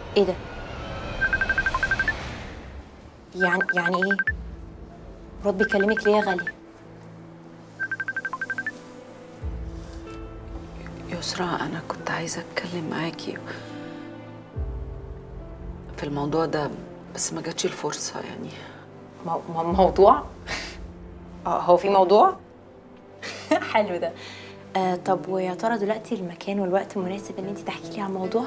ايه ده يعني يعني ايه مراد بيكلمك ليه يا غاليه يسرا أنا كنت عايزة أتكلم معاكي في الموضوع ده بس ما جاتش الفرصة يعني مو مو موضوع اه هو في موضوع حلو ده آه طب ويا ترى دلوقتي المكان والوقت مناسب ان انت تحكي لي عن الموضوع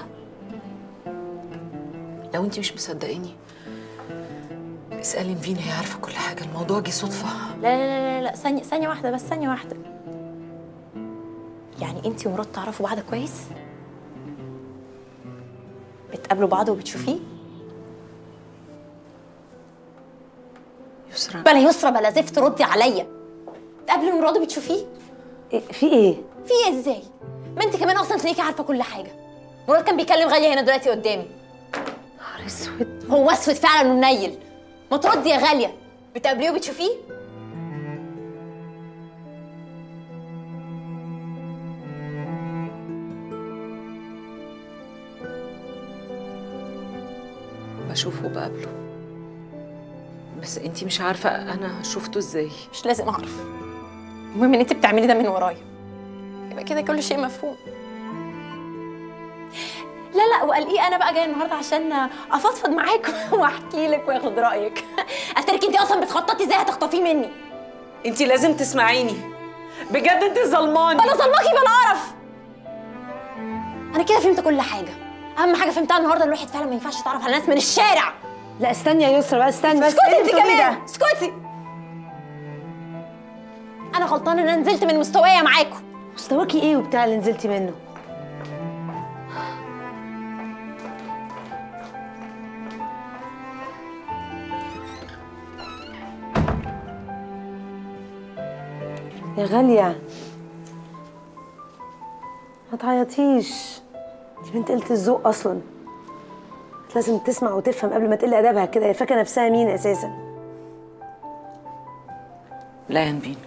لو أنت مش مصدقيني اسألي نفين هي عارفة كل حاجة الموضوع جه صدفة لا لا لا لا, لا ثانيه ثانيه واحده بس ثانيه واحده يعني انت ومراد تعرفوا بعض كويس بتقابلوا بعض وبتشوفيه يسرا بلا يسرى بلا زفت ردي عليا تقابلي مراد وبتشوفيه إيه- في ايه في ايه ازاي ما انت كمان اصلا تلاقيكي عارفه كل حاجه مراد كان بيكلم غاليه هنا دلوقتي قدامي نهار اسود هو اسود فعلا ومنيل ما تردي يا غاليه بتقابليه وبتشوفيه بشوفه وبقابله بس أنت مش عارفة أنا شفته إزاي مش لازم اعرف المهم ان انت بتعملي ده من ورايا يبقى كده كل شيء مفهوم لا لا وقال ايه انا بقى جايه النهارده عشان افضفض معاكم واحكي لك واخد رايك اترك انت اصلا بتخططي ازاي هتخطفيه مني انت لازم تسمعيني بجد انت ظلماني بلا ظلمكي بلا قرف انا كده فهمت كل حاجه اهم حاجه فهمتها النهارده الواحد فعلا ما ينفعش يتعرف على ناس من الشارع لا استني يا يسرا بقى استني اسكتي إيه انت اللي بتقوليه كمان اسكتي انا غلطانه ان انا نزلت من مستوايا معاكم مستواكي ايه وبتاع اللي نزلتي منه يا غالية ما تعيطيش دي بنت قلة الذوق أصلا لازم تسمع وتفهم قبل ما تقل أدبها كده هي فاكرة نفسها مين أساسا لا يا نبين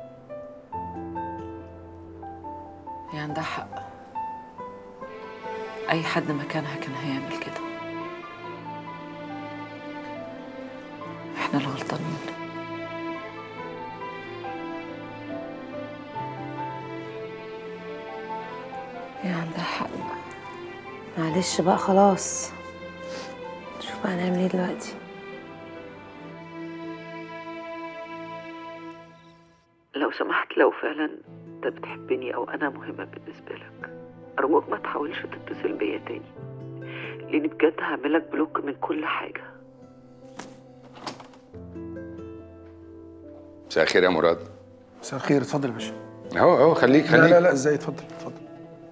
هي عندها حق أي حد مكانها كان هيعمل كده احنا الغلطانين هي عندها حق معلش بقى خلاص شوف بقى هنعمل ايه دلوقتي لو سمحت لو فعلا انت بتحبني او انا مهمة بالنسبة لك ارجوك ما تحاولش تتصل بيا تاني لاني بجد هعملك بلوك من كل حاجة مساء الخير يا مراد مساء الخير اتفضل يا باشا اهو اهو خليك لا خليك لا لا ازاي اتفضل اتفضل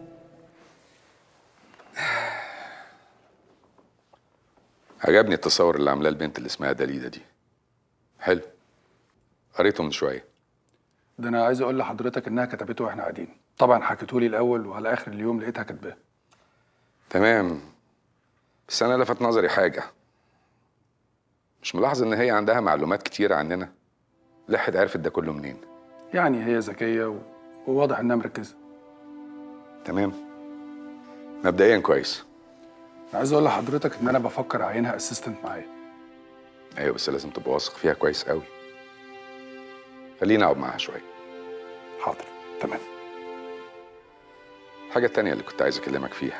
عجبني التصور اللي عاملاه البنت اللي اسمها داليدا دي حلو قريته من شويه ده انا عايز اقول لحضرتك انها كتبته واحنا قاعدين طبعا حكيته لي الاول وعلى اخر اليوم لقيتها كاتباه تمام بس انا لفت نظري حاجه مش ملاحظ ان هي عندها معلومات كتيره عننا لحد عرفت ده كله منين يعني هي ذكيه و... وواضح انها مركزه تمام مبدئيا كويس انا عايز اقول لحضرتك ان انا بفكر اعينها اسيستنت معايا ايوه بس لازم تبقى واثق فيها كويس قوي خليني اقعد معاها شويه حاضر تمام الحاجه التانيه اللي كنت عايز اكلمك فيها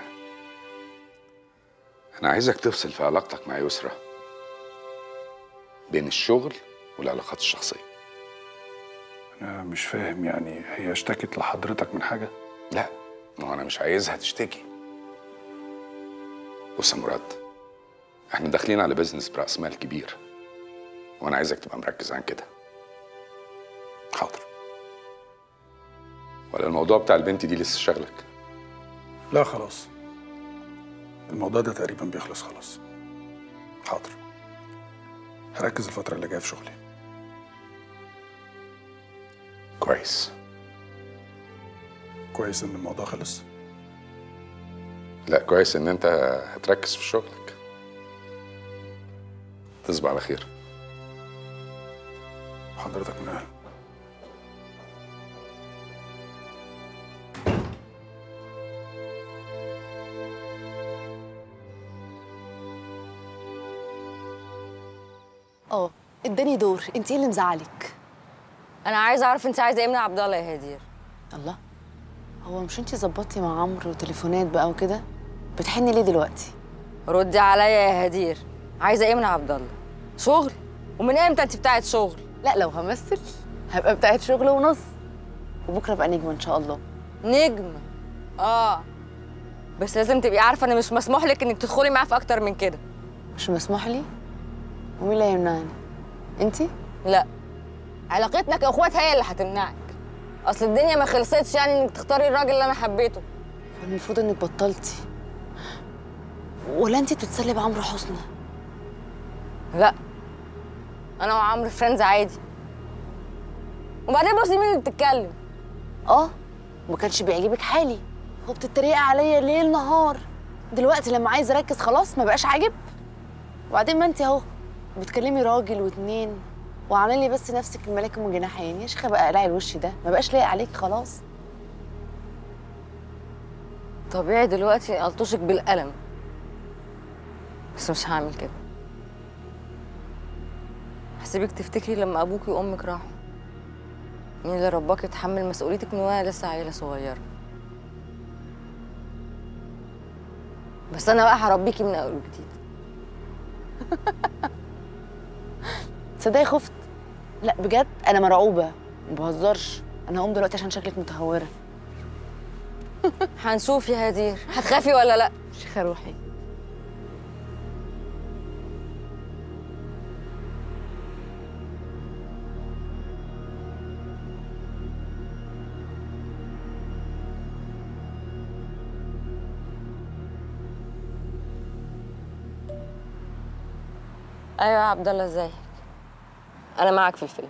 انا عايزك تفصل في علاقتك مع يسرا بين الشغل والعلاقات الشخصيه انا مش فاهم يعني هي اشتكت لحضرتك من حاجه لا ما هو انا مش عايزها تشتكي بص يا مراد احنا داخلين على بيزنس براس مال كبير وانا عايزك تبقى مركز عن كده حاضر ولا الموضوع بتاع البنت دي لسه شغلك لا خلاص الموضوع ده تقريبا بيخلص خلاص حاضر هركز الفترة اللي جاية في شغلي كويس كويس ان الموضوع خلص لا كويس ان انت هتركز في شغلك تصبح على خير حضرتك من اهل اه اداني دور انت ايه اللي مزعلك انا عايزه اعرف انت عايزه ايه من عبد الله يا هدير الله هو مش انت ظبطتي مع عمرو وتليفونات بقى وكده بتحني ليه دلوقتي ردي عليا يا هدير عايزه ايه من عبد الله شغل ومن امتى انت بتاعت شغل لا لو همثل هبقى بتاعت شغل ونص وبكره بقى نجمه ان شاء الله نجم اه بس لازم تبقي عارفه ان مش مسموح لك انك تدخلي معاه في اكتر من كده مش مسموح لي ومين اللي هيمنعني انت لا علاقتنا كاخوات هي اللي هتمنعك اصل الدنيا ما خلصتش يعني انك تختاري الراجل اللي انا حبيته المفروض انك بطلتي ولا انت بتتسلي بعمرو حسني لا انا وعمرو فريندز عادي وبعدين بصي مين اللي بتتكلم اه ما كانش بيعجبك حالي هو بتتريقي عليا ليل نهار دلوقتي لما عايز اركز خلاص ما بقاش عاجب وبعدين ما انت اهو بتكلمي راجل واتنين وعامله لي بس نفسك الملاك من جناحين يا شيخه بقى اقلعي الوش ده ما بقاش لايق عليكي خلاص طبيعي دلوقتي الطشك بالقلم بس مش هعمل كده هسيبك تفتكري لما ابوكي وامك راحوا مين اللي رباك يتحمل مسؤوليتك من وانا لسه عيله صغيره بس انا بقى هربيكي من اول وجديد تصدقي خفت لا بجد انا مرعوبه ما بهزرش انا هقوم دلوقتي عشان شكلك متهوره هنشوف يا هدير هتخافي ولا لا شيخه روحي ايوه يا عبد الله ازيك انا معاك في الفيلم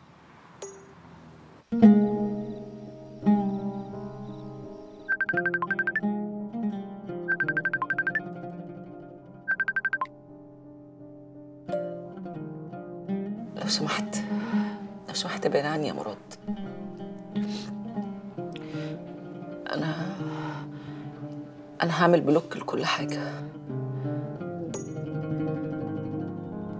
لو سمحت لو سمحت ابعد عني يا مراد انا انا هعمل بلوك لكل حاجه